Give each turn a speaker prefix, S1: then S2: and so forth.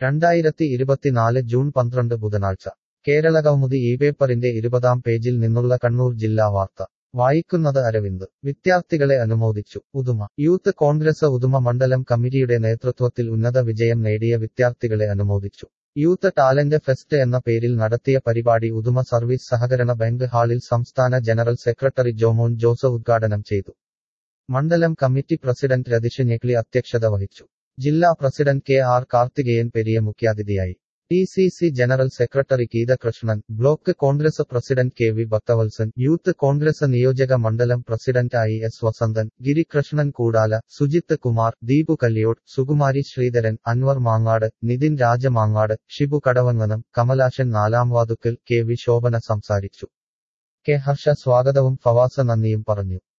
S1: രണ്ടായിരത്തി ഇരുപത്തിനാല് ജൂൺ പന്ത്രണ്ട് ബുധനാഴ്ച കേരളകൗമുദി ഈ പേപ്പറിന്റെ ഇരുപതാം പേജിൽ നിന്നുള്ള കണ്ണൂർ ജില്ലാ വാർത്ത വായിക്കുന്നത് അരവിന്ദ് വിദ്യാർത്ഥികളെ അനുമോദിച്ചു ഉദുമ യൂത്ത് കോൺഗ്രസ് ഉദുമ മണ്ഡലം കമ്മിറ്റിയുടെ നേതൃത്വത്തിൽ ഉന്നത വിജയം നേടിയ വിദ്യാർത്ഥികളെ അനുമോദിച്ചു യൂത്ത് ടാലന്റ് ഫെസ്റ്റ് എന്ന പേരിൽ നടത്തിയ പരിപാടി ഉദുമ സർവീസ് സഹകരണ ബാങ്ക് ഹാളിൽ സംസ്ഥാന ജനറൽ സെക്രട്ടറി ജോമോൻ ജോസ് ഉദ്ഘാടനം ചെയ്തു മണ്ഡലം കമ്മിറ്റി പ്രസിഡന്റ് രതീഷ് ഞെക്ലി അധ്യക്ഷത വഹിച്ചു ജില്ലാ president K R Karthikeyan Periya മുഖ്യാതിഥിയായി T C C general secretary Geethakrishnan block Congress president K V Bhakthavathsalan youth Congress നിയോജക മണ്ഡലം president I S Vasanthan Girikrishnan Koodala Sujith Kumar Deepu Kalyot Sukumari Sreedharan Anwar Mangad Nithin Rajamangad Shibu Kadavanganam Kamalasan Nalamvathukkal K V Shobhana സംസാരിച്ചു കെ ഹർഷ സ്വാഗതവും ഫവാസ നന്ദിയും പറഞ്ഞു